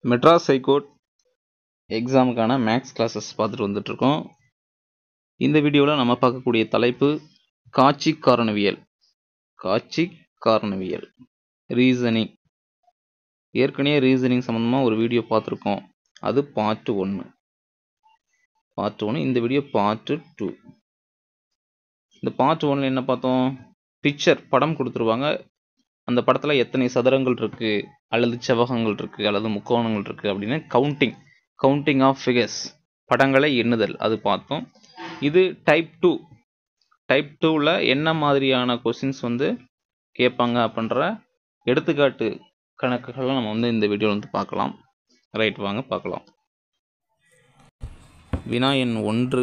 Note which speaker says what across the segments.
Speaker 1: Madras high court எக்ஸாமுக்கான maths classes பார்த்துட்டு வந்துட்ருக்கோம் இந்த வீடியோவில் நம்ம பார்க்கக்கூடிய தலைப்பு காட்சி காரணவியல் காட்சி காரணவியல் ரீசனிங் ஏற்கனவே ரீசனிங் சம்மந்தமாக ஒரு வீடியோ பார்த்துருக்கோம் அது பார்ட் ஒன்று பார்ட் ஒன்று இந்த வீடியோ பார்ட் டூ இந்த பார்ட் ஒன்ல என்ன பார்த்தோம் பிக்சர் படம் கொடுத்துருவாங்க அந்த படத்தில் எத்தனை சதுரங்கள் இருக்குது அல்லது செவ்வகங்கள் இருக்குது அல்லது முக்கோணங்கள் இருக்குது அப்படின்னு கவுண்டிங் கவுண்டிங் ஆஃப் ஃபிகர்ஸ் படங்களை எண்ணுதல் அது பார்த்தோம் இது டைப் டூ டைப் டூவில் என்ன மாதிரியான கொஸ்டின்ஸ் வந்து கேட்பாங்க அப்படின்ற எடுத்துக்காட்டு கணக்குகள்லாம் நம்ம வந்து இந்த வீடியோவில் வந்து பார்க்கலாம் ரைட் வாங்க பார்க்கலாம் வினா எண் ஒன்று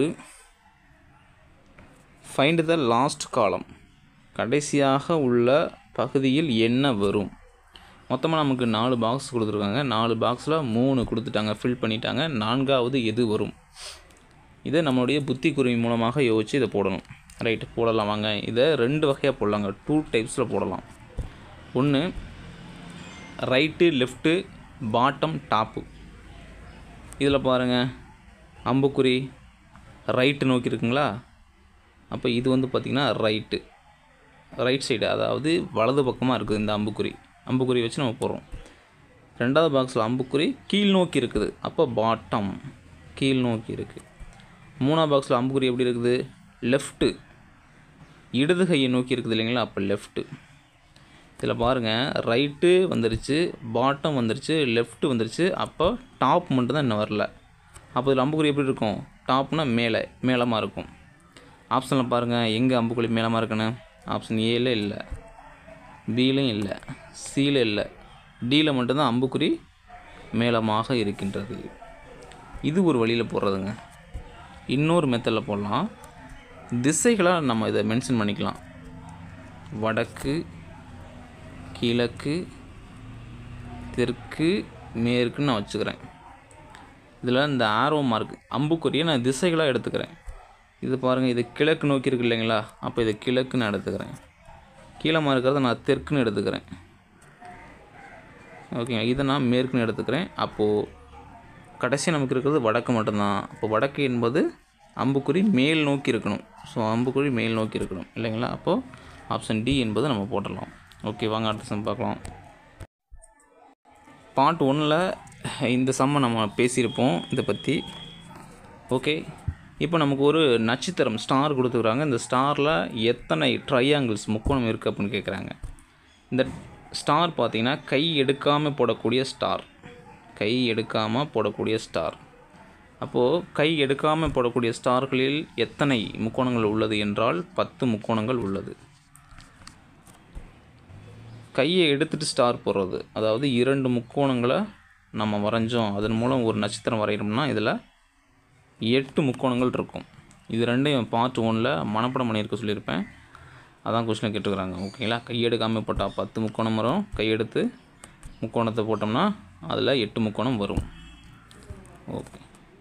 Speaker 1: ஃபைண்ட் த லாஸ்ட் காலம் கடைசியாக உள்ள பகுதியில் என்ன வரும் மொத்தமாக நமக்கு நாலு பாக்ஸ் கொடுத்துருக்காங்க நாலு பாக்ஸில் மூணு கொடுத்துட்டாங்க ஃபில் பண்ணிட்டாங்க நான்காவது எது வரும் இதை நம்மளுடைய புத்தி குருவி மூலமாக யோசித்து இதை போடணும் ரைட்டு போடலாம் வாங்க இதை ரெண்டு வகையாக போடலாங்க டூ டைப்ஸில் போடலாம் ஒன்று ரைட்டு லெஃப்ட்டு பாட்டம் டாப்பு இதில் பாருங்கள் அம்புக்குறி ரைட்டு நோக்கி இருக்குங்களா அப்போ இது வந்து பார்த்திங்கன்னா ரைட்டு ரைட் சைடு அதாவது வலது பக்கமாக இருக்குது இந்த அம்புக்குறி அம்புக்குறி வச்சு நம்ம போகிறோம் ரெண்டாவது பாக்ஸில் அம்புக்குறி கீழ் நோக்கி இருக்குது அப்போ பாட்டம் கீழ் நோக்கி இருக்குது மூணாவது பாக்ஸில் அம்புக்குறி எப்படி இருக்குது லெஃப்ட்டு இடது கையை நோக்கி இருக்குது இல்லைங்களா அப்போ லெஃப்ட்டு இதில் பாருங்கள் ரைட்டு வந்துருச்சு பாட்டம் வந்துருச்சு லெஃப்ட்டு வந்துருச்சு அப்போ டாப் மட்டும் தான் இன்னும் வரல அப்போ இதில் அம்புக்குறி எப்படி இருக்கும் டாப்னா மேலே மேலமாக இருக்கும் ஆப்ஷனில் பாருங்கள் எங்கே அம்புக்குறி மேலமாக இருக்குன்னு ஆப்ஷன் ஏல இல்லை பிலையும் இல்லை சியில் இல்லை டியில் மட்டும்தான் அம்புக்குறி மேலமாக இருக்கின்றது இது ஒரு வழியில் போடுறதுங்க இன்னொரு மெத்தடில் போடலாம் திசைகளாக நம்ம இதை மென்ஷன் பண்ணிக்கலாம் வடக்கு கிழக்கு தெற்கு மேற்குன்னு நான் வச்சுக்கிறேன் இதில் இந்த ஆரோ மார்க் அம்புக்குறியை நான் திசைகளாக எடுத்துக்கிறேன் இது பாருங்கள் இது கிழக்கு நோக்கி இருக்கு இல்லைங்களா அப்போ இது கிழக்குன்னு எடுத்துக்கிறேன் கீழமாக இருக்கிறத நான் தெற்குன்னு எடுத்துக்கிறேன் ஓகேங்க இதை நான் மேற்குன்னு எடுத்துக்கிறேன் அப்போது கடைசி நமக்கு இருக்கிறது வடக்கு மட்டும்தான் அப்போ வடக்கு என்பது அம்புக்குறி மேல் நோக்கி இருக்கணும் ஸோ அம்புக்குறி மேல் நோக்கி இருக்கணும் இல்லைங்களா அப்போது ஆப்ஷன் டி என்பது நம்ம போட்டுடலாம் ஓகே வாங்க அடுத்த சம் பார்க்கலாம் பார்ட் ஒன்னில் இந்த சம்மை நம்ம பேசியிருப்போம் இதை பற்றி ஓகே இப்போ நமக்கு ஒரு நட்சத்திரம் ஸ்டார் கொடுத்துக்கிறாங்க இந்த ஸ்டாரில் எத்தனை ட்ரையாங்கிள்ஸ் முக்கோணம் இருக்குது அப்படின்னு கேட்குறாங்க இந்த ஸ்டார் பார்த்திங்கன்னா கை எடுக்காமல் போடக்கூடிய ஸ்டார் கை எடுக்காமல் போடக்கூடிய ஸ்டார் அப்போது கை எடுக்காமல் போடக்கூடிய ஸ்டார்களில் எத்தனை முக்கோணங்கள் உள்ளது என்றால் பத்து முக்கோணங்கள் உள்ளது கையை எடுத்துகிட்டு ஸ்டார் போடுறது அதாவது இரண்டு முக்கோணங்களை நம்ம வரைஞ்சோம் அதன் மூலம் ஒரு நட்சத்திரம் வரைகிறோம்னா இதில் எட்டு முக்கோணங்கள் இருக்கும் இது ரெண்டையும் பார்ட் ஒனில் மனப்படம் பண்ணியிருக்க சொல்லியிருப்பேன் அதான் கொஸ்டினை கேட்டுக்கிறாங்க ஓகேங்களா கையெடுக்காமல் போட்டால் பத்து முக்கோணம் வரும் கையெடுத்து முக்கோணத்தை போட்டோம்னா அதில் எட்டு முக்கோணம் வரும் ஓகே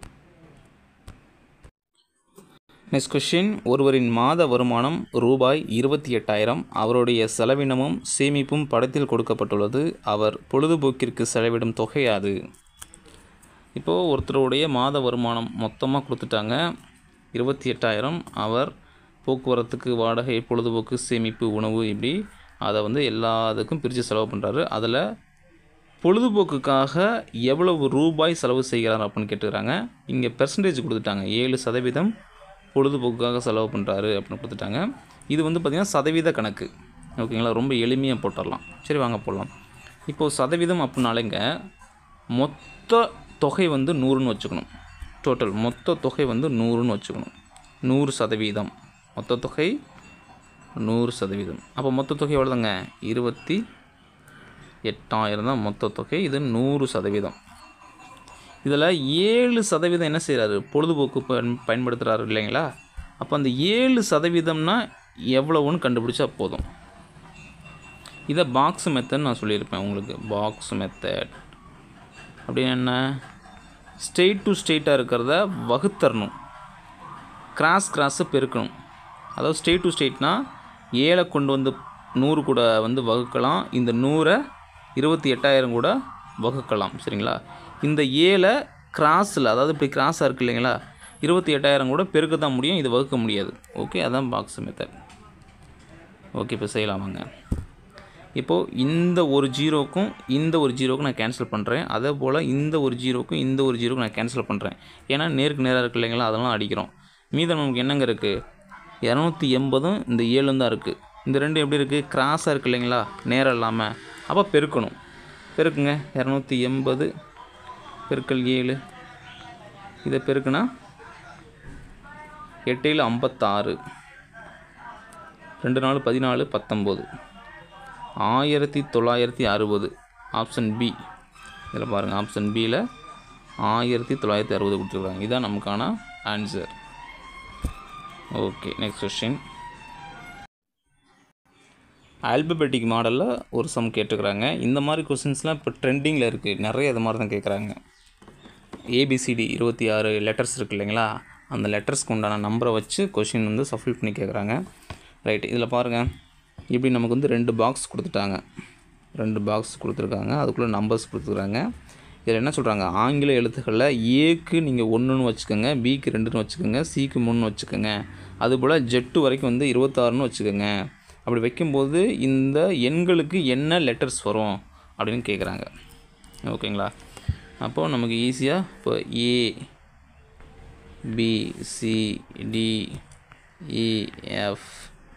Speaker 1: நெக்ஸ்ட் கொஷின் ஒருவரின் மாத வருமானம் ரூபாய் இருபத்தி எட்டாயிரம் அவருடைய செலவினமும் சேமிப்பும் படத்தில் கொடுக்கப்பட்டுள்ளது அவர் பொழுதுபோக்கிற்கு செலவிடும் தொகை அது இப்போது ஒருத்தருடைய மாத வருமானம் மொத்தமாக கொடுத்துட்டாங்க இருபத்தி எட்டாயிரம் அவர் போக்குவரத்துக்கு வாடகை பொழுதுபோக்கு சேமிப்பு உணவு இப்படி அதை வந்து எல்லாத்துக்கும் பிரித்து செலவு பண்ணுறாரு அதில் பொழுதுபோக்குக்காக எவ்வளவு ரூபாய் செலவு செய்கிறார் அப்படின்னு கேட்டுக்கிறாங்க இங்கே பெர்சன்டேஜ் கொடுத்துட்டாங்க ஏழு சதவீதம் பொழுதுபோக்குக்காக செலவு பண்ணுறாரு அப்படின்னு கொடுத்துட்டாங்க இது வந்து பார்த்திங்கன்னா சதவீத கணக்கு ஓகேங்களா ரொம்ப எளிமையாக போட்டுடலாம் சரி வாங்க போடலாம் இப்போது சதவீதம் அப்படின்னாலேங்க மொத்த தொகை வந்து நூறுன்னு வச்சுக்கணும் டோட்டல் மொத்த தொகை வந்து நூறுன்னு வச்சுக்கணும் நூறு சதவீதம் மொத்த தொகை நூறு சதவீதம் அப்போ மொத்த தொகை எவ்வளோதாங்க இருபத்தி எட்டாயிரம் தான் மொத்த தொகை இது நூறு சதவீதம் இதில் ஏழு சதவீதம் என்ன செய்கிறாரு பொழுதுபோக்கு பயன் பயன்படுத்துகிறாரு இல்லைங்களா அப்போ அந்த ஏழு சதவீதம்னா எவ்வளோன்னு கண்டுபிடிச்சா போதும் இதை பாக்ஸ் மெத்தட் நான் சொல்லியிருப்பேன் உங்களுக்கு பாக்ஸ் மெத்தட் அப்படின்னு என்ன ஸ்ட்ரெயிட் டு ஸ்ட்ரெயிட்டாக இருக்கிறத வகுத்தரணும் கிராஸ் கிராஸை பெருக்கணும் அதாவது ஸ்ட்ரெயிட் டு ஸ்ட்ரெயிட்னா ஏழை கொண்டு வந்து நூறு கூட வந்து வகுக்கலாம் இந்த நூறை இருபத்தி எட்டாயிரம் கூட வகுக்கலாம் சரிங்களா இந்த ஏழை கிராஸில் அதாவது இப்படி கிராஸாக இருக்கு இல்லைங்களா இருபத்தி எட்டாயிரம் கூட பெருக்க தான் முடியும் இது வகுக்க முடியாது ஓகே அதான் பாக்ஸ் மெத்தட் ஓகே இப்போ செய்யலாம் வாங்க இப்போது இந்த ஒரு ஜீரோக்கும் இந்த ஒரு ஜீரோக்கும் நான் கேன்சல் பண்ணுறேன் அதே போல் இந்த ஒரு ஜீரோக்கும் இந்த ஒரு ஜீரோக்கும் நான் கேன்சல் பண்ணுறேன் ஏன்னா நேருக்கு நேராக இருக்கு இல்லைங்களா அதெல்லாம் அடிக்கிறோம் மீதம் நமக்கு என்னங்க இருக்குது இரநூத்தி எண்பதும் இந்த ஏழும் தான் இருக்குது இந்த ரெண்டு எப்படி இருக்குது கிராஸாக இருக்கு இல்லைங்களா நேரம் இல்லாமல் அப்போ பெருக்கணும் பெருக்குங்க இரநூத்தி எண்பது பெருக்கல் ஏழு இதை பெருக்குனா எட்டையில் ஐம்பத்தாறு ரெண்டு நாலு பதினாலு பத்தொம்போது ஆயிரத்தி தொள்ளாயிரத்தி அறுபது ஆப்ஷன் பி இதில் பாருங்கள் ஆப்ஷன் பியில் ஆயிரத்தி தொள்ளாயிரத்தி அறுபது கொடுத்துருக்காங்க இதுதான் நமக்கான answer okay next question alphabetic மாடலில் ஒரு சம் கேட்டுக்கிறாங்க இந்த மாதிரி கொஸ்டின்ஸ்லாம் இப்போ ட்ரெண்டிங்கில் இருக்குது நிறைய இது மாதிரி தான் கேட்குறாங்க ஏபிசிடி இருபத்தி ஆறு லெட்டர்ஸ் இருக்கு இல்லைங்களா அந்த லெட்டர்ஸ்க்கு உண்டான நம்பரை வச்சு கொஷின் வந்து சஃபில் பண்ணி கேட்குறாங்க ரைட் இதில் பாருங்கள் இப்படி நமக்கு வந்து ரெண்டு பாக்ஸ் கொடுத்துட்டாங்க ரெண்டு பாக்ஸ் கொடுத்துருக்காங்க அதுக்குள்ளே நம்பர்ஸ் கொடுத்துருக்காங்க இதில் என்ன சொல்கிறாங்க ஆங்கில எழுத்துக்களில் ஏக்கு நீங்கள் ஒன்றுன்னு வச்சுக்கோங்க பிக்கு ரெண்டுன்னு வச்சுக்கோங்க சிக்கு மூணுன்னு வச்சுக்கோங்க அதுபோல் ஜெட்டு வரைக்கும் வந்து இருபத்தாறுன்னு வச்சுக்கோங்க அப்படி வைக்கும்போது இந்த எண்களுக்கு என்ன லெட்டர்ஸ் வரும் அப்படின்னு கேட்குறாங்க ஓகேங்களா அப்போது நமக்கு ஈஸியாக இப்போ A B C D E F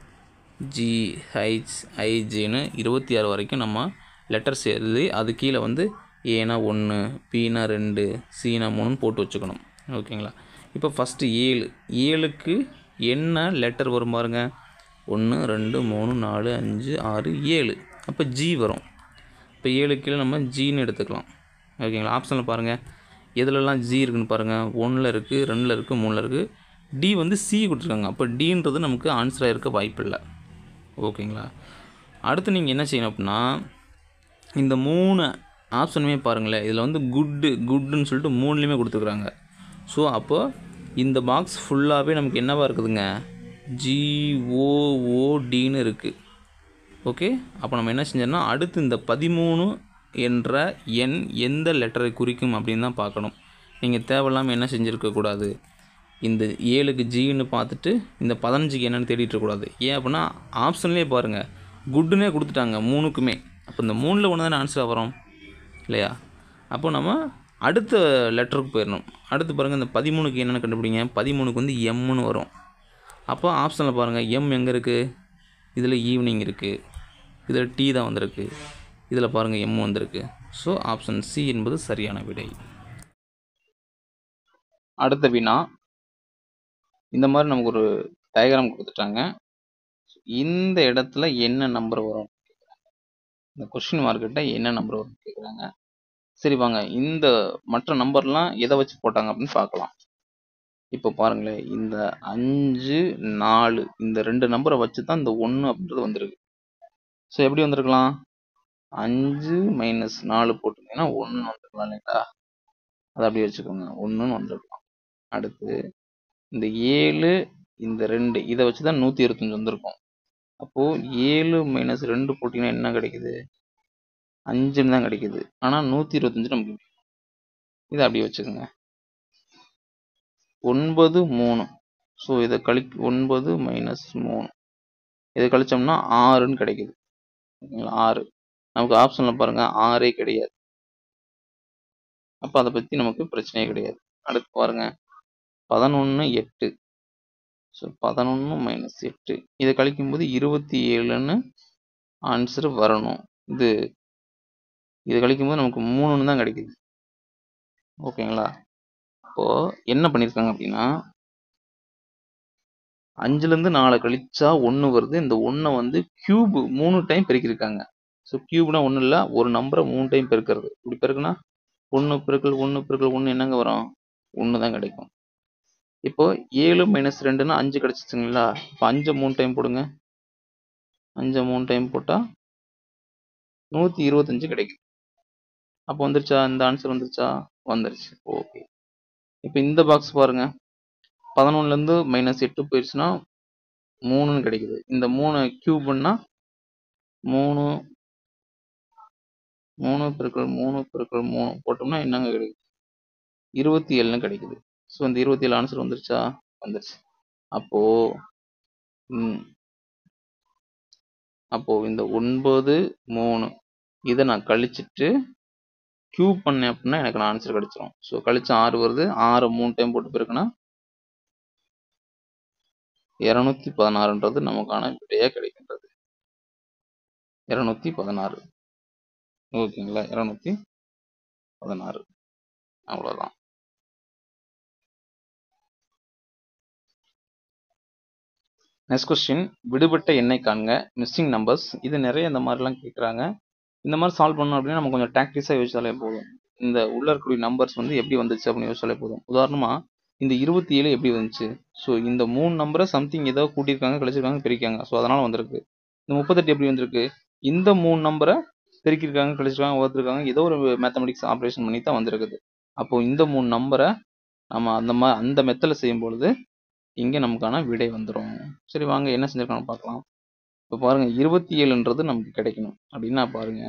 Speaker 1: ஜிஹெச்ஐஜின்னு இருபத்தி ஆறு வரைக்கும் நம்ம லெட்டர்ஸ் எழுதி அது கீழே வந்து ஏனா ஒன்று பீனா ரெண்டு சீனா மூணுன்னு போட்டு வச்சுக்கணும் ஓகேங்களா இப்போ ஃபஸ்ட்டு ஏழு ஏழுக்கு என்ன லெட்டர் வரும் பாருங்க ஒன்று ரெண்டு மூணு நாலு அஞ்சு ஆறு ஏழு அப்போ ஜி வரும் இப்போ ஏழு கீழே நம்ம ஜின்னு எடுத்துக்கலாம் ஓகேங்களா ஆப்ஷனில் பாருங்கள் எதுலலாம் ஜி இருக்குன்னு பாருங்கள் ஒன்றில் இருக்குது ரெண்டில் இருக்குது மூணில் இருக்குது டி வந்து சி கொடுத்துருக்காங்க அப்போ டீன்றது நமக்கு ஆன்சராக இருக்க வாய்ப்பில்லை ஓகேங்களா அடுத்து நீங்கள் என்ன செய்யணும் அப்படின்னா இந்த மூணு ஆப்ஷனுமே பாருங்களேன் இதில் வந்து குட்டு குட்டுன்னு சொல்லிட்டு மூணுலேயுமே கொடுத்துருக்குறாங்க ஸோ அப்போ இந்த பாக்ஸ் ஃபுல்லாகவே நமக்கு என்னவா இருக்குதுங்க ஜிஓஓடின்னு இருக்குது ஓகே அப்போ நம்ம என்ன செஞ்சோம்னா அடுத்து இந்த பதிமூணு என்ற எண் எந்த லெட்டரை குறிக்கும் அப்படின்னு தான் பார்க்கணும் நீங்கள் தேவையில்லாமல் என்ன செஞ்சுருக்கக்கூடாது இந்த ஏழுக்கு ஜின்னு பார்த்துட்டு இந்த பதினஞ்சுக்கு என்னென்னு தேடிட்டு இருக்கக்கூடாது ஏன் அப்படின்னா ஆப்ஷன்லேயே பாருங்கள் குட்டுனே கொடுத்துட்டாங்க மூணுக்குமே அப்போ இந்த மூணில் ஒன்று தானே ஆன்சராக வரும் இல்லையா அப்போ நம்ம அடுத்த லெட்டருக்கு போயிடணும் அடுத்து பாருங்கள் இந்த பதிமூணுக்கு என்னென்னு கண்டுபிடிங்க பதிமூணுக்கு வந்து எம்னு வரும் அப்போ ஆப்ஷனில் பாருங்கள் எம் எங்கே இருக்குது இதில் ஈவினிங் இருக்குது இதில் டீ தான் வந்திருக்கு இதில் பாருங்கள் எம் வந்திருக்கு ஸோ ஆப்ஷன் சி என்பது சரியான விடை அடுத்த வினா இந்த மாதிரி நமக்கு ஒரு டயக்ராம் கொடுத்துட்டாங்க இந்த இடத்துல என்ன நம்பர் வரும் இந்த கொஸ்டின் மார்க்கிட்ட என்ன நம்பர் வரும் கேட்குறாங்க சரி வாங்க இந்த மற்ற நம்பர்லாம் எதை வச்சு போட்டாங்க அப்படின்னு பார்க்கலாம் இப்போ பாருங்களேன் இந்த அஞ்சு நாலு இந்த ரெண்டு நம்பரை வச்சு தான் இந்த ஒன்று அப்படின்றது வந்திருக்கு ஸோ எப்படி வந்திருக்கலாம் அஞ்சு மைனஸ் நாலு போட்டிங்கன்னா ஒன்று வந்துருக்கலாம் இல்லைங்களா அதை அப்படியே வச்சுக்கோங்க ஒன்றுன்னு வந்திருக்கலாம் அடுத்து இந்த ஏழு இந்த ரெண்டு இதை வச்சு தான் நூற்றி இருபத்தஞ்சி வந்திருக்கும் அப்போது ஏழு மைனஸ் ரெண்டு போட்டிங்கன்னா என்ன கிடைக்குது அஞ்சுன்னு தான் கிடைக்குது ஆனால் நூற்றி இருபத்தஞ்சு நமக்கு இதை அப்படியே வச்சுக்கோங்க ஒன்பது மூணு ஸோ இதை கழி ஒன்பது மைனஸ் மூணு இதை கழிச்சோம்னா ஆறுன்னு கிடைக்குது ஓகேங்களா ஆறு நமக்கு ஆப்ஷனில் பாருங்கள் ஆறே கிடையாது அப்போ அதை பற்றி நமக்கு பிரச்சனையே கிடையாது அடுத்து பாருங்கள் பதினொன்று எட்டு ஸோ பதினொன்று மைனஸ் எட்டு இதை கழிக்கும்போது இருபத்தி ஏழுன்னு ஆன்சர் வரணும் இது இது கழிக்கும்போது நமக்கு மூணுன்னு தான் கிடைக்குது ஓகேங்களா இப்போது என்ன பண்ணியிருக்காங்க அப்படின்னா அஞ்சுலேருந்து நாலு கழிச்சா ஒன்று வருது இந்த ஒன்றை வந்து கியூப் மூணு டைம் பெருக்கியிருக்காங்க ஸோ கியூப்னா ஒன்றும் இல்லை ஒரு நம்பரை மூணு டைம் பெருக்கிறது இப்படி பெருக்குனா ஒன்று பெருக்கல் ஒன்று பெருக்கல் ஒன்று என்னங்க வரும் ஒன்று தான் கிடைக்கும் இப்போ ஏழு மைனஸ் ரெண்டுன்னா அஞ்சு கிடச்சிச்சுங்களா இப்போ அஞ்சை மூணு டைம் போடுங்க அஞ்சை மூணு டைம் போட்டால் நூற்றி இருபத்தஞ்சு கிடைக்கும் அப்போ வந்துருச்சா இந்த ஆன்சர் வந்துருச்சா வந்துருச்சு ஓகே இப்போ இந்த பாக்ஸ் பாருங்க பதினொன்றுலேருந்து மைனஸ் எட்டு போயிடுச்சுன்னா மூணுன்னு கிடைக்குது இந்த மூணு கியூப்னா மூணு மூணு பெருக்கள் மூணு பெருக்கள் மூணு போட்டோம்னா என்னங்க கிடைக்குது இருபத்தி ஏழுன்னு கிடைக்குது ஸோ இந்த இருபத்தி ஏழு ஆன்சர் வந்துருச்சா வந்துருச்சு அப்போ ம், அப்போ இந்த ஒன்பது மூணு இதை நான் கழிச்சிட்டு கியூப் பண்ணேன் அப்படின்னா எனக்கு நான் ஆன்சர் கிடைச்சிரும் ஸோ கழிச்சு ஆறு வருது ஆறு மூணு டைம் போட்டு பெருக்குனா இரநூத்தி பதினாறுன்றது நமக்கான விடையாக கிடைக்கின்றது இரநூத்தி பதினாறு ஓகேங்களா இரநூத்தி பதினாறு அவ்வளோதான் நெக்ஸ்ட் கொஸ்டின் விடுபட்ட எண்ணை காண்க மிஸ்ஸிங் நம்பர்ஸ் இது நிறைய இந்த மாதிரிலாம் கேட்குறாங்க இந்த மாதிரி சால்வ் பண்ணோம் அப்படின்னா நம்ம கொஞ்சம் டாக்டிஸாக யோசிச்சாலே போதும் இந்த உள்ள இருக்கக்கூடிய நம்பர்ஸ் வந்து எப்படி வந்துச்சு அப்படின்னு யோசிச்சாலே போதும் உதாரணமாக இந்த இருபத்தி ஏழு எப்படி வந்துச்சு ஸோ இந்த மூணு நம்பரை சம்திங் ஏதோ கூட்டியிருக்காங்க கழிச்சிருக்காங்க பிரிக்காங்க ஸோ அதனால் வந்திருக்கு இந்த முப்பத்தெட்டு எப்படி வந்திருக்கு இந்த மூணு நம்பரை பெருக்கியிருக்காங்க கழிச்சிருக்காங்க வகுத்துருக்காங்க ஏதோ ஒரு மேத்தமெட்டிக்ஸ் ஆப்ரேஷன் பண்ணி தான் வந்திருக்குது அப்போ இந்த மூணு நம்பரை நம்ம அந்த மா அந்த மெத்தடில் செய்யும் பொழுது இங்கே நமக்கான விடை வந்துடும் சரி வாங்க என்ன செஞ்சிருக்காங்க பார்க்கலாம் இப்போ பாருங்க இருபத்தி ஏழுன்றது நமக்கு கிடைக்கணும் அப்படின்னா பாருங்க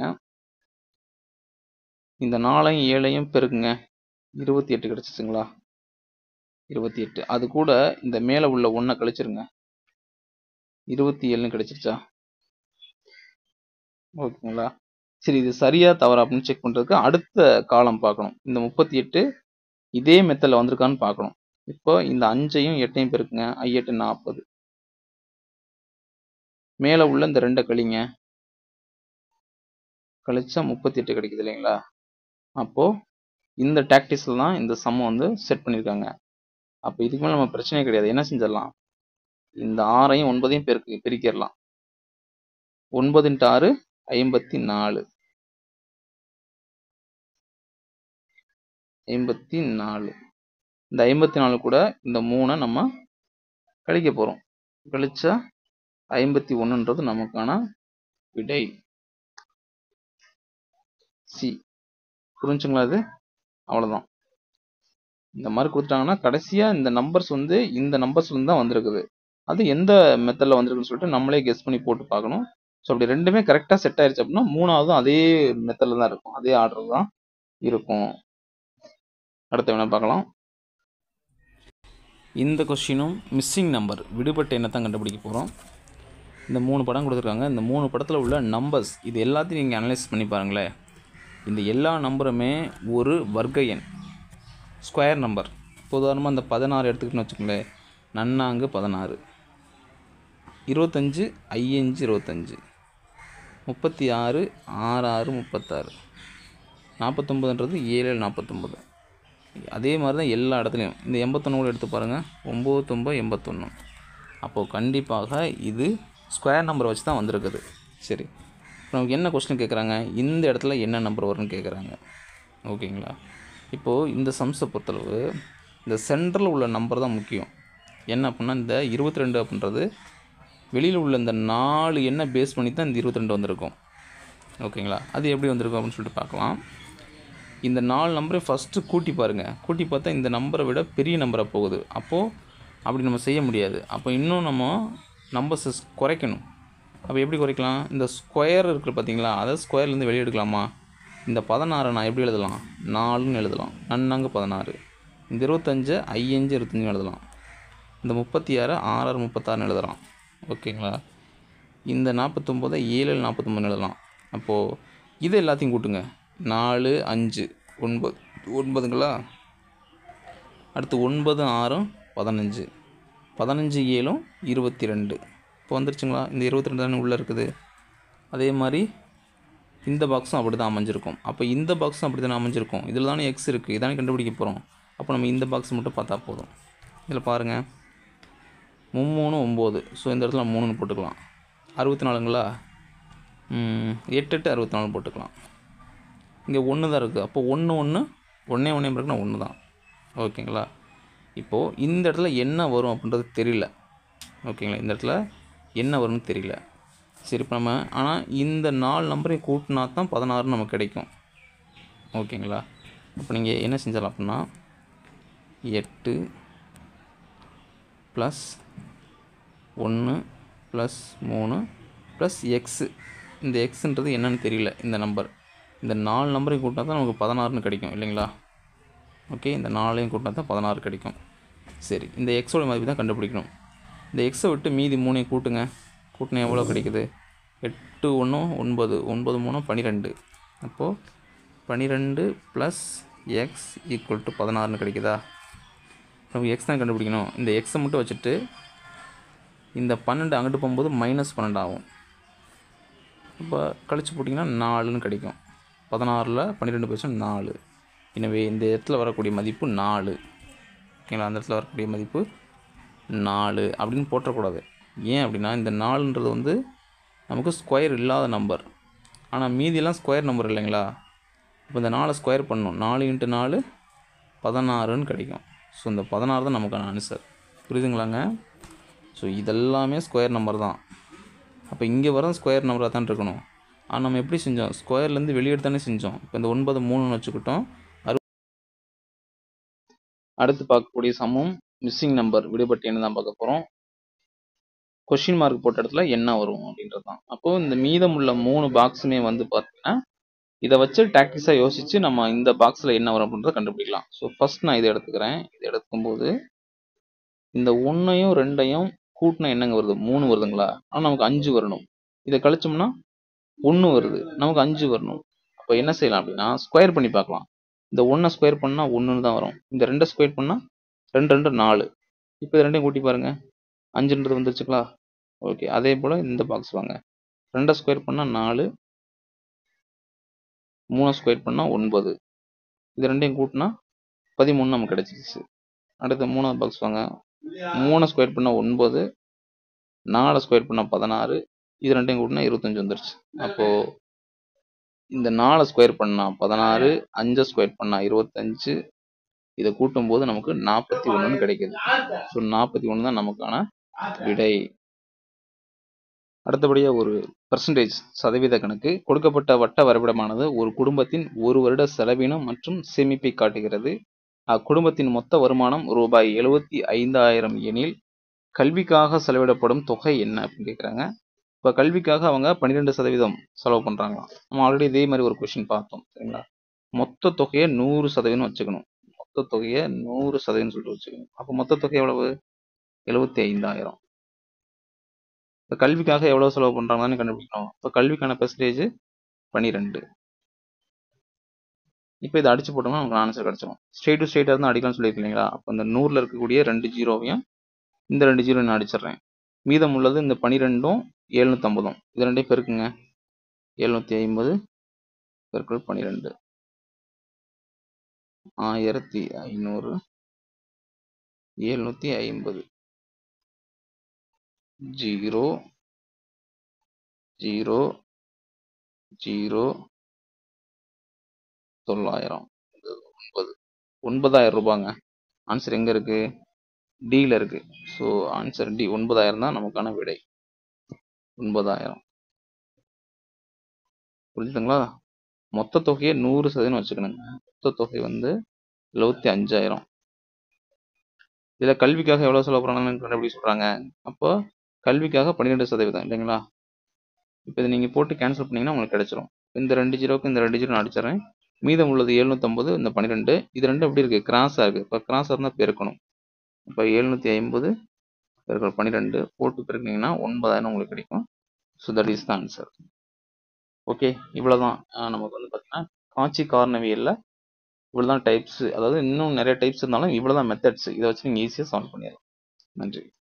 Speaker 1: இந்த நாலையும் ஏழையும் பெருக்குங்க இருபத்தி எட்டு கிடைச்சிச்சுங்களா இருபத்தி எட்டு அது கூட இந்த மேலே உள்ள ஒன்றை கழிச்சிருங்க இருபத்தி ஏழுன்னு கிடைச்சிருச்சா ஓகேங்களா சரி இது சரியா தவறா அப்படின்னு செக் பண்றதுக்கு அடுத்த காலம் பார்க்கணும் இந்த முப்பத்தி எட்டு இதே மெத்தடில் வந்திருக்கான்னு பார்க்கணும் இப்போ இந்த அஞ்சையும் எட்டையும் பெருக்குங்க ஐயெட்டு நாற்பது மேலே உள்ள இந்த ரெண்டை கழிங்க கழிச்சா முப்பத்தி எட்டு கிடைக்குது இல்லைங்களா அப்போ இந்த டாக்டிஸில் தான் இந்த சம் வந்து செட் பண்ணியிருக்காங்க அப்போ இதுக்கு மேலே நம்ம பிரச்சனையே கிடையாது என்ன செஞ்சிடலாம் இந்த ஆறையும் ஒன்பதையும் பெருக்கு பிரிக்கிடலாம் ஒன்பது இன்ட்டு ஆறு ஐம்பத்தி நாலு ஐம்பத்தி நாலு இந்த ஐம்பத்தி நாலு கூட இந்த மூணை நம்ம கழிக்க போகிறோம் கழிச்சா ஐம்பத்தி ஒன்றுன்றது நமக்கான விடை சி புரிஞ்சுங்களா இது அவ்வளோதான் இந்த மாதிரி கொடுத்துட்டாங்கன்னா கடைசியாக இந்த நம்பர்ஸ் வந்து இந்த நம்பர்ஸ்லேருந்து தான் வந்திருக்குது அது எந்த மெத்தடில் வந்திருக்குன்னு சொல்லிட்டு நம்மளே கெஸ் பண்ணி போட்டு பார்க்கணும் ஸோ அப்படி ரெண்டுமே கரெக்டாக செட் ஆயிருச்சு அப்படின்னா மூணாவதும் அதே மெத்தடில் தான் இருக்கும் அதே ஆர்டர் தான் இருக்கும் அடுத்த வேணா பார்க்கலாம் இந்த கொஸ்டினும் மிஸ்ஸிங் நம்பர் விடுபட்ட எண்ணை தான் கண்டுபிடிக்க போகிறோம் இந்த மூணு படம் கொடுத்துருக்காங்க இந்த மூணு படத்தில் உள்ள நம்பர்ஸ் இது எல்லாத்தையும் நீங்கள் அனலைஸ் பண்ணி பாருங்களேன் இந்த எல்லா நம்பருமே ஒரு வர்க்க எண் ஸ்கொயர் நம்பர் இப்போ உதாரணமாக இந்த பதினாறு எடுத்துக்கிட்டோன்னு வச்சுக்கோங்களேன் நன்னாங்கு பதினாறு இருபத்தஞ்சு ஐயஞ்சு இருபத்தஞ்சு முப்பத்தி ஆறு ஆறு ஆறு முப்பத்தாறு நாற்பத்தொம்பதுன்றது ஏழு ஏழு நாற்பத்தொம்பது அதே மாதிரி தான் எல்லா இடத்துலையும் இந்த எண்பத்தொன்று கூட எடுத்து பாருங்கள் ஒம்பது தொம்பது எண்பத்தொன்று அப்போது கண்டிப்பாக இது ஸ்கொயர் நம்பரை வச்சு தான் வந்திருக்குது சரி இப்போ நமக்கு என்ன கொஸ்டின் கேட்குறாங்க இந்த இடத்துல என்ன நம்பர் வரும்னு கேட்குறாங்க ஓகேங்களா இப்போது இந்த சம்ஸை பொறுத்தளவு இந்த சென்டரில் உள்ள நம்பர் தான் முக்கியம் என்ன அப்படின்னா இந்த இருபத்தி ரெண்டு அப்படின்றது வெளியில் உள்ள இந்த நாலு எண்ணை பேஸ் பண்ணி தான் இந்த இருபத்தி ரெண்டு வந்திருக்கும் ஓகேங்களா அது எப்படி வந்திருக்கும் அப்படின்னு சொல்லிட்டு பார்க்கலாம் இந்த நாலு நம்பரை ஃபஸ்ட்டு கூட்டி பாருங்கள் கூட்டி பார்த்தா இந்த நம்பரை விட பெரிய நம்பராக போகுது அப்போது அப்படி நம்ம செய்ய முடியாது அப்போ இன்னும் நம்ம நம்பர்ஸை குறைக்கணும் அப்போ எப்படி குறைக்கலாம் இந்த ஸ்கொயர் இருக்குது பார்த்தீங்களா அதை ஸ்கொயர்லேருந்து வெளியே எடுக்கலாமா இந்த பதினாறை நான் எப்படி எழுதலாம் நாலுன்னு எழுதலாம் நன்னாங்க பதினாறு இந்த இருபத்தஞ்சு ஐயஞ்சு இருபத்தஞ்சுன்னு எழுதலாம் இந்த முப்பத்தி ஆறு ஆறாறு முப்பத்தாறுன்னு எழுதலாம் ஓகேங்களா இந்த நாற்பத்தொம்போதை ஏழு நாற்பத்தொம்பதுன்னு எழுதலாம் அப்போது இது எல்லாத்தையும் கூட்டுங்க நாலு அஞ்சு ஒன்பது ஒன்பதுங்களா அடுத்து ஒன்பது ஆறும் பதினஞ்சு பதினஞ்சு ஏழும் இருபத்தி ரெண்டு இப்போ வந்துருச்சுங்களா இந்த இருபத்தி ரெண்டு தானே உள்ளே இருக்குது அதே மாதிரி இந்த பாக்ஸும் அப்படி தான் அமைஞ்சிருக்கும் அப்போ இந்த பாக்ஸும் அப்படி தானே அமைஞ்சிருக்கும் இதில் தானே எக்ஸ் இருக்குது இதானே கண்டுபிடிக்க போகிறோம் அப்போ நம்ம இந்த பாக்ஸ் மட்டும் பார்த்தா போதும் இதில் பாருங்கள் மும்மூணு ஒம்பது ஸோ இந்த இடத்துல மூணுன்னு போட்டுக்கலாம் அறுபத்தி நாலுங்களா ம், எட்டு எட்டு அறுபத்தி நாலு போட்டுக்கலாம் இங்கே ஒன்று தான் இருக்குது அப்போ ஒன்று ஒன்று ஒன்றே ஒன்றே இருக்குன்னா ஒன்று தான் ஓகேங்களா இப்போது இந்த இடத்துல என்ன வரும் அப்படின்றது தெரியல ஓகேங்களா இந்த இடத்துல என்ன வரும்னு தெரியல சரி இப்போ நம்ம ஆனால் இந்த நாலு நம்பரையும் கூட்டினா தான் பதினாறு நமக்கு கிடைக்கும் ஓகேங்களா அப்போ நீங்கள் என்ன செஞ்சிடலாம் அப்படின்னா எட்டு ப்ளஸ் ஒன்று ப்ளஸ் மூணு ப்ளஸ் எக்ஸு இந்த எக்ஸுன்றது என்னன்னு தெரியல இந்த நம்பர் இந்த நாலு நம்பரையும் கூட்டினா தான் நமக்கு பதினாறுன்னு கிடைக்கும் இல்லைங்களா ஓகே இந்த நாலையும் கூட்டினா தான் பதினாறு கிடைக்கும் சரி இந்த எக்ஸோட மதிப்பு தான் கண்டுபிடிக்கணும் இந்த எக்ஸை விட்டு மீதி மூணையும் கூட்டுங்க கூட்டினா எவ்வளோ கிடைக்குது எட்டு ஒன்று ஒன்பது ஒன்பது மூணு பன்னிரெண்டு அப்போது பன்னிரெண்டு ப்ளஸ் எக்ஸ் ஈக்குவல் டு பதினாறுன்னு கிடைக்குதா நமக்கு எக்ஸ் தான் கண்டுபிடிக்கணும் இந்த எக்ஸை மட்டும் வச்சுட்டு இந்த பன்னெண்டு அங்கிட்டு போகும்போது மைனஸ் பன்னெண்டு ஆகும் இப்போ கழிச்சு போட்டிங்கன்னா நாலுன்னு கிடைக்கும் பதினாறில் பன்னிரெண்டு போயிடுச்சா நாலு எனவே இந்த இடத்துல வரக்கூடிய மதிப்பு நாலு ஓகேங்களா அந்த இடத்துல வரக்கூடிய மதிப்பு நாலு அப்படின்னு போட்டக்கூடாது ஏன் அப்படின்னா இந்த நாலுன்றது வந்து நமக்கு ஸ்கொயர் இல்லாத நம்பர் ஆனால் மீதியெல்லாம் ஸ்கொயர் நம்பர் இல்லைங்களா இப்போ இந்த நாலை ஸ்கொயர் பண்ணணும் நாலு இன்ட்டு நாலு பதினாறுன்னு கிடைக்கும் ஸோ இந்த பதினாறு தான் நமக்கான ஆன்சர் புரியுதுங்களாங்க ஸோ இதெல்லாமே ஸ்கொயர் நம்பர் தான் அப்போ இங்கே வர ஸ்கொயர் நம்பராக தான் இருக்கணும் ஆனால் நம்ம எப்படி செஞ்சோம் ஸ்கொயர்லேருந்து வெளியே தானே செஞ்சோம் இப்போ இந்த ஒன்பது மூணுன்னு வச்சுக்கிட்டோம் அறு அடுத்து பார்க்கக்கூடிய சமம் மிஸ்ஸிங் நம்பர் விடுபட்டு என்ன தான் பார்க்க போகிறோம் கொஷின் மார்க் போட்ட இடத்துல என்ன வரும் அப்படின்றது தான் அப்போது இந்த மீதம் உள்ள மூணு பாக்ஸுமே வந்து பார்த்தீங்கன்னா இதை வச்சு டாக்டிஸாக யோசித்து நம்ம இந்த பாக்ஸில் என்ன வரும் அப்படின்றத கண்டுபிடிக்கலாம் ஸோ ஃபஸ்ட் நான் இதை எடுத்துக்கிறேன் இதை எடுக்கும்போது இந்த ஒன்றையும் ரெண்டையும் கூட்டினா என்னங்க வருது மூணு வருதுங்களா ஆனால் நமக்கு அஞ்சு வரணும் இதை கழிச்சோம்னா ஒன்று வருது நமக்கு அஞ்சு வரணும் அப்போ என்ன செய்யலாம் அப்படின்னா ஸ்கொயர் பண்ணி பார்க்கலாம் இந்த ஒன்றை ஸ்கொயர் பண்ணால் ஒன்றுன்னு தான் வரும் இந்த ரெண்டை ஸ்கொயர் பண்ணால் ரெண்டு ரெண்டு நாலு இப்போ இது ரெண்டையும் கூட்டி பாருங்கள் அஞ்சுன்றது வந்துருச்சுங்களா ஓகே அதே போல் இந்த பாக்ஸ் வாங்க ரெண்டை ஸ்கொயர் பண்ணால் நாலு மூணை ஸ்கொயர் பண்ணால் ஒன்பது இது ரெண்டையும் கூட்டினா பதிமூணு நமக்கு கிடச்சிச்சு அடுத்து மூணாவது பாக்ஸ் வாங்க மூணை ஸ்கொயர் பண்ணால் ஒன்பது நாலு ஸ்கொயர் பண்ணால் பதினாறு இது ரெண்டையும் கூட்டினா இருபத்தஞ்சு வந்துருச்சு அப்போது இந்த நாலு ஸ்கொயர் பண்ணால் பதினாறு அஞ்சை ஸ்கொயர் பண்ணால் இருபத்தஞ்சு இதை கூட்டும்போது நமக்கு நாற்பத்தி ஒன்றுன்னு கிடைக்குது ஸோ நாற்பத்தி ஒன்று தான் நமக்கான விடை அடுத்தபடியாக ஒரு பர்சன்டேஜ் சதவீத கணக்கு கொடுக்கப்பட்ட வட்ட வரைபடமானது ஒரு குடும்பத்தின் ஒரு வருட செலவினம் மற்றும் சேமிப்பை காட்டுகிறது அக்குடும்பத்தின் மொத்த வருமானம் ரூபாய் எழுபத்தி ஐந்தாயிரம் எனில் கல்விக்காக செலவிடப்படும் தொகை என்ன அப்படின்னு கேட்குறாங்க இப்போ கல்விக்காக அவங்க பன்னிரெண்டு சதவீதம் செலவு பண்ணுறாங்களாம் நம்ம ஆல்ரெடி இதே மாதிரி ஒரு கொஷின் பார்த்தோம் சரிங்களா மொத்த தொகையை நூறு சதவீதம் வச்சுக்கணும் மொத்த தொகையை நூறு சதவீதம் சொல்லிட்டு வச்சுக்கணும் அப்போ மொத்த தொகை எவ்வளவு எழுபத்தி ஐந்தாயிரம் இப்போ கல்விக்காக எவ்வளோ செலவு பண்ணுறாங்கன்னு கண்டுபிடிக்கணும் இப்போ கல்விக்கான பெர்சன்டேஜ் பன்னிரெண்டு இப்போ இதை அடிச்சு போட்டோம்னா நமக்கு ஆன்சர் கிடச்சிடும் ஸ்ட்ரெயிட் டு ஸ்ட்ரெயிட்டாக தான் அடிக்கலாம்னு சொல்லியிருக்கேன் இல்லைங்களா அப்போ இந்த நூறில் இருக்கக்கூடிய ரெண்டு ஜீரோவையும் இந்த ரெண்டு ஜீரோ நான் அடிச்சிடுறேன் மீதம் உள்ளது இந்த பன்னிரெண்டும் எழுநூற்றம்பதும் இது ரெண்டையும் பெருக்குங்க எழுநூற்றி ஐம்பது பெருக்கள் பன்னிரெண்டு ஆயிரத்தி ஐநூறு எழுநூற்றி ஐம்பது ஜீரோ ஜீரோ ஜீரோ தொள்ளாயிரம் ஒன்பது ஒன்பதாயிரம் ரூபாங்க ஆன்சர் எங்கே இருக்கு டியில் இருக்கு ஸோ ஆன்சர் டி ஒன்பதாயிரம் தான் நமக்கான விடை ஒன்பதாயிரம் புரிஞ்சுதுங்களா மொத்த தொகையை நூறு சதவீதம் வச்சுக்கணுங்க மொத்த தொகை வந்து எழுபத்தி அஞ்சாயிரம் இதில் கல்விக்காக எவ்வளோ செலவு பண்ணுறாங்கன்னு கண்டுபிடி சொல்கிறாங்க அப்போ கல்விக்காக பன்னிரெண்டு சதவீதம் இல்லைங்களா இப்போ இதை நீங்கள் போட்டு கேன்சல் பண்ணிங்கன்னா உங்களுக்கு கிடைச்சிரும் இந்த ரெண்டு ஜீரோக்கு இந்த ரெண்டு ஜீரோ நான் அடிச்சிடறேன் மீதம் உள்ளது எழுநூற்றம்பது இந்த பன்னிரெண்டு இது ரெண்டும் எப்படி இருக்குது கிராஸாக இருக்குது இப்போ கிராஸாக இருந்தால் பெருக்கணும் இப்போ எழுநூற்றி ஐம்பது பெருக்கள் பன்னிரெண்டு போட்டு பெருக்கினீங்கன்னா ஒன்பதாயிரம் உங்களுக்கு கிடைக்கும் so that is the answer okay இவ்வளோ தான் நமக்கு வந்து பார்த்தீங்கன்னா காட்சி காரணவியலில் இவ்வளோ தான் டைப்ஸ் அதாவது இன்னும் நிறைய டைப்ஸ் இருந்தாலும் இவ்வளோ தான் மெத்தட்ஸ் இதை வச்சு நீங்கள் ஈஸியாக சால்வ் பண்ணிடலாம் நன்றி